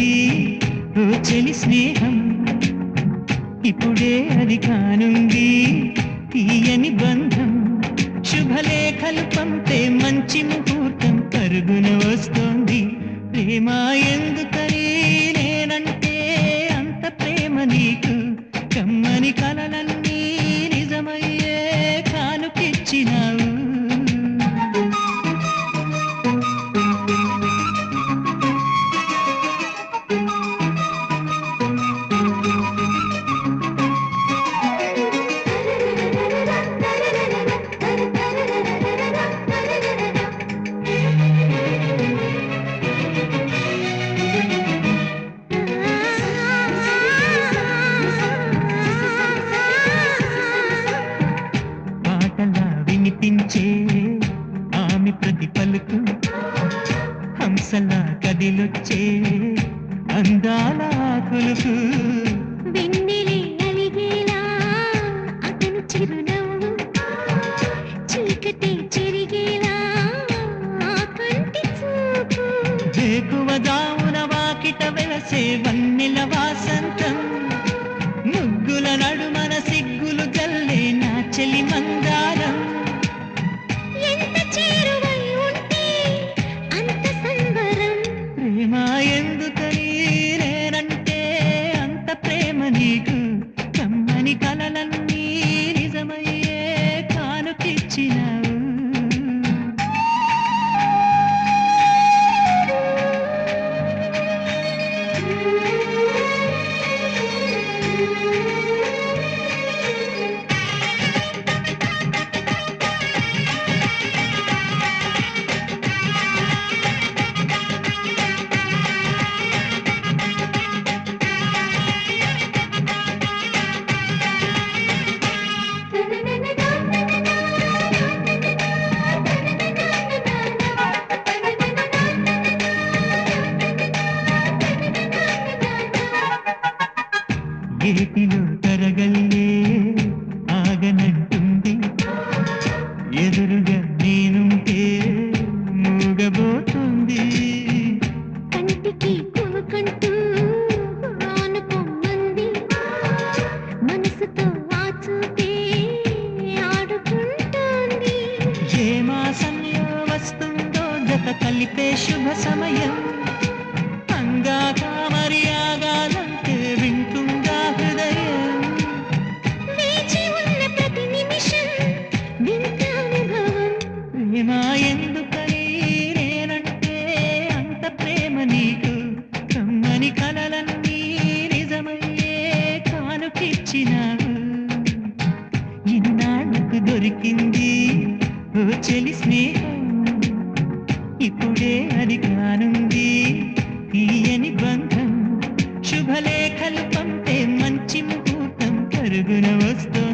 ఓ చెలి స్నేహం ఇప్పుడే అది కానుంది తీయని బంధం శుభలేఖలు పంపే మంచి ముహూర్తం పరుగున వస్తోంది ప్రేమ ఎందుకని నేనంటే అంత ప్రేమ నీకు కమ్మని కలలన్నీ నిజమయ్యే కానుకిచ్చినావు పాటలా వినిపించే ఆమె ప్రతి పలుకు హంసలా కదిలొచ్చే అందాల కొలుకు వెన్నెలే అలిగేలా అతను చిరునవ్వు చీకటి చెరిగేలా ఆ కంటి చూపు వేకువ దామున వాకిట వెలసే వన్నెల వాసంతం ముగ్గుల నడుమన సిగ్గులు జల్లే నా చెలి మందారం ఎంత చేరువై ఉంటే అంత సంబరం ప్రేమ ఎందుకని నేనంటే అంత ప్రేమ నీకు కమ్మని కలలన్నీ నిజమయ్యే కానుకిచ్చినావు ఏటిలో తరగల్లే ఆగనంటుంది ఎదురుగా నేనుంటే మూగబోతుంది కంటికి కొనుకంటూ ఆనుకొమ్మంది మనసుతో ఆ చూపే ఆడుకుంటోంది ఏ మాసంలో వస్తుందో జత కలిపే శుభ సమయం అంగాక మరి ఆగాలంటే వింటుందా హృదయం వేచి ఉన్న ప్రతి నిమిషం వింత అనుభవం ప్రేమ ఎందుకని నేనంటే అంత ప్రేమ నీకు కమ్మని కలలన్నీ నిజమయ్యే కానుకిచ్చినావు ఇన్నాళ్ళకు దొరికింది ఓ చెలి స్నేహం ఇప్పుడే అది కానుంది తీయని బంధం శుభలేఖలు పంపే మంచి ముహూర్తం పరుగున వస్తోంది